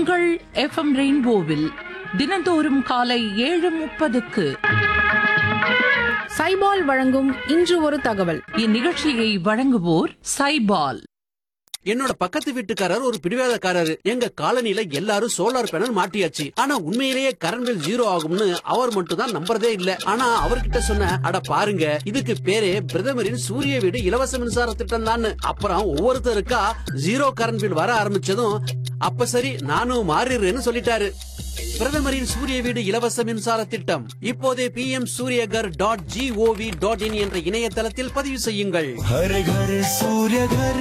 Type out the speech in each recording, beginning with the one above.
உங்கள் எஃப்எம் ரெயின்போவில் தினந்தோறும் காலை ஏழு முப்பதுக்கு சைபால் வழங்கும் இன்று ஒரு தகவல் இந்நிகழ்ச்சியை வழங்குவோர் சைபால் என்னோட பக்கத்து வீட்டுக்காரர் ஒரு பிடிவாதக்காரரு எங்க காலனில எல்லாரும் சோலார் பேனல் மாட்டியாச்சு ஆனா உண்மையிலேயே கரண்ட் பில் ஜீரோ ஆகும்னு அவர் மட்டும் தான் நம்புறதே இல்ல ஆனா அவர்கிட்ட சொன்ன அட பாருங்க இதுக்கு பேரே பிரதமரின் சூரிய வீடு இலவச மின்சார திட்டம் தான் அப்புறம் ஒவ்வொருத்தருக்கா ஜீரோ கரண்ட் பில் வர ஆரம்பிச்சதும் அப்ப சரி நானும் மாறிடுறேன்னு சொல்லிட்டாரு பிரதமரின் சூரிய வீடு இலவச மின்சார திட்டம் இப்போதே P M Suryaghar dot gov dot in என்ற இணையதளத்தில் பதிவு செய்யுங்கள் हर घर सूर्य घर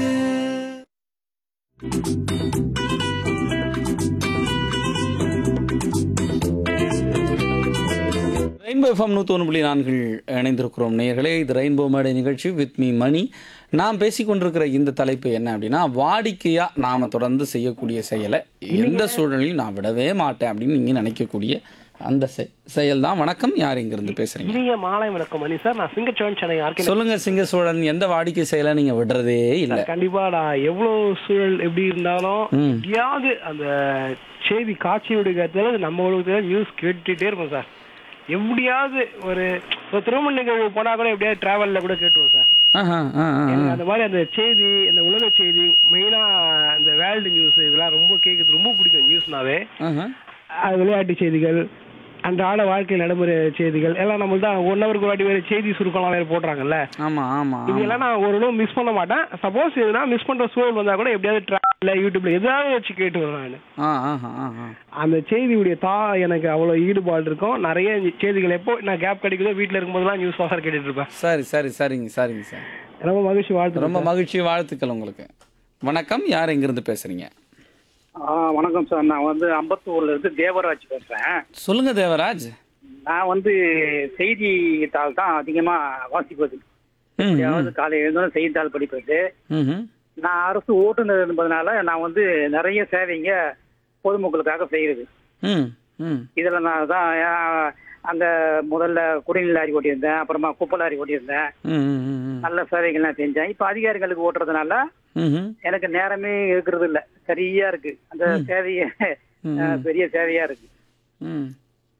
ரெயின்போ எஃப்எம் நூற்றி புள்ளி நான்கில் இணைந்திருக்கிறோம் நேயர்களே இது ரெயின்போ மேடை நிகழ்ச்சி வித் மீ மணி நாம் பேசிக்கொண்டிருக்கிற இந்த தலைப்பு என்ன அப்படின்னா வாடிக்கையாக நாம் தொடர்ந்து செய்யக்கூடிய செயலை எந்த சூழ்நிலையும் நான் விடவே மாட்டேன் அப்படின்னு நீங்கள் நினைக்கக்கூடிய அந்த செ செயல் தான் வணக்கம் யார் இங்கிருந்து பேசுகிறீங்க இனிய மாலை வணக்கம் மணி சார் நான் சிங்கச்சோழன் சென்னை ஆர்கே சொல்லுங்க சிங்க சோழன் எந்த வாடிக்கை செயலை நீங்கள் விடுறதே இல்லை கண்டிப்பா நான் எவ்வளவு சூழல் எப்படி இருந்தாலும் ம். எப்படியாவது அந்த செய்தி காட்சி விடுக்கிறதுல நம்ம உலகத்துல நியூஸ் கேட்டுட்டே இருப்போம் சார் எப்படியாவது ஒரு ஒரு திருமண நிகழ்வு போனா கூட எப்படியாவது டிராவல்ல கூட கேட்டுவோம் சார் ஆஹா, ஆ, ஆ, ஆ. எனக்கு அந்த மாதிரி அந்த செய்தி இந்த உலக செய்தி மெயினா இந்த வேர்ல்டு நியூஸ் இதெல்லாம் ரொம்ப கேட்கறது ரொம்ப பிடிக்கும் நியூஸ்னாவே ஆஹா. அது விளையாட்டு செய்திகள் அன்றாட வாழ்க்கையில் நடைமுறை செய்திகள் எல்லாம் நம்மள்ட்ட ஒன் ஹவருக்கு ஒரு வாட்டி வேற செய்தி சுருக்கம்லாம் வேற போடுறாங்கல்ல ஆமா ஆமா ஆமா. இதெல்லாம் நான் ஒரு நாள் மிஸ் பண்ண மாட்டேன் சப்போஸ் எதுனா மிஸ் பண்ற சூழல் வந்தா கூட எப்படியாவது ட்ராவல்ல யூடியூப்ல எதாவது வச்சு கேட்டு வருவேன் நான் ஆ ஆஹா, ஆஹா. அந்த செய்தியுடைய தா எனக்கு அவ்வளவு ஈடுபாடு இருக்கும் நிறைய செய்திகள் எப்போ நான் கேப் கிடைக்குதோ வீட்ல இருக்கும்போதெல்லாம் நியூஸ் சார் கேட்டுட்டு இருப்பேன் சரி சரி சரிங்க சரிங்க சார் ரொம்ப மகிழ்ச்சி வாழ்த்து ரொம்ப மகிழ்ச்சி வாழ்த்துக்கள் உங்களுக்கு வணக்கம் யார் எங்கிருந்து பேசுறீங்க ஆ வணக்கம் சார் நான் வந்து அம்பத்தூர்ல இருந்து தேவராஜ் பேசுறேன் சொல்லுங்க தேவராஜ் நான் வந்து செய்தித்தாள் தான் அதிகமா வாசிப்பது ம், எப்பயாவது காலை எழுந்தோம் செய்தித்தாள் படிப்பது ம்ஹும். நான் அரசு ஓட்டுநர் என்பதனால நான் வந்து நிறைய சேவைங்க பொதுமக்களுக்காக செய்யறது ம், ம். இதுல நான் தான் ஆ, அந்த முதல்ல குடிநீர் லாரி ஓட்டியிருந்தேன் அப்புறமா குப்பை லாரி ஓட்டியிருந்தேன் ம், ம், ம், ம். நல்ல சேவைகள்லாம் செஞ்சேன் இப்ப அதிகாரிகளுக்கு ஓட்டுறதுனால ம்ஹும். எனக்கு நேரமே இருக்கிறது இல்ல சரியா இருக்கு அந்த சேவையே ஆ, பெரிய சேவையா இருக்கு ம்.